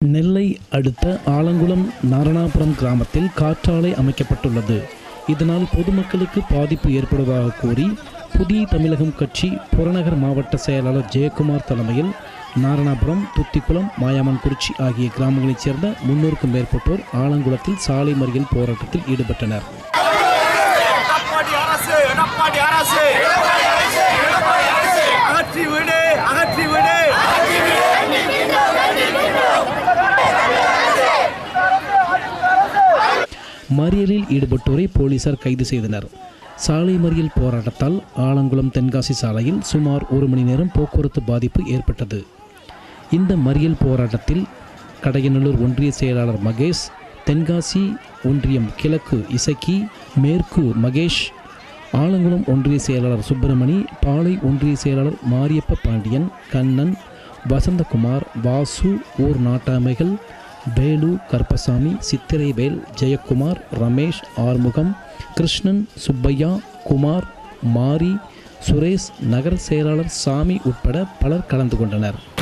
நெல்லை அடுத்த ஆலங்குளம் நாரணாபுரம் கிராமத்தில் காற்றாலை அமைக்கப்பட்டுள்ளது இதனால் பொதுமக்களுக்கு பாதிப்பு ஏற்படுவதாக கூறி புதிய தமிழகம் கட்சி புறநகர் மாவட்ட செயலாளர் ஜெயக்குமார் தலைமையில் நாரணாபுரம் துத்திக்குளம் மாயாமன்குறிச்சி ஆகிய கிராமங்களைச் சேர்ந்த முன்னூறுக்கும் மேற்பட்டோர் ஆலங்குளத்தில் சாலை மறியல் போராட்டத்தில் ஈடுபட்டனர் எடப்பாடி அரசு எடப்பாடி அரசு அகற்றி விடு அகற்றி விடு மறியலில் ஈடுபட்டோரை போலீசார் கைது செய்தனர் சாலை மறியல் போராட்டத்தால் ஆலங்குளம் தென்காசி சாலையில் சுமார் ஒரு மணி நேரம் போக்குவரத்து பாதிப்பு ஏற்பட்டது இந்த மறியல் போராட்டத்தில் கடையநல்லூர் ஒன்றிய செயலாளர் மகேஷ் தென்காசி ஒன்றியம் கிழக்கு இசக்கி மேற்கு மகேஷ் ஆலங்குளம் ஒன்றிய செயலாளர் சுப்பிரமணி பாளை ஒன்றிய செயலாளர் மாரியப்ப பாண்டியன் கண்ணன் வசந்தகுமார் வாசு ஊர் நாட்டாமைகள் வேலு கருப்பசாமி சித்திரைவேல் ஜெயக்குமார் ரமேஷ் ஆறுமுகம் கிருஷ்ணன் சுப்பையா குமார் மாரி சுரேஷ் நகர செயலாளர் சாமி உட்பட பலர் கலந்து கொண்டனர்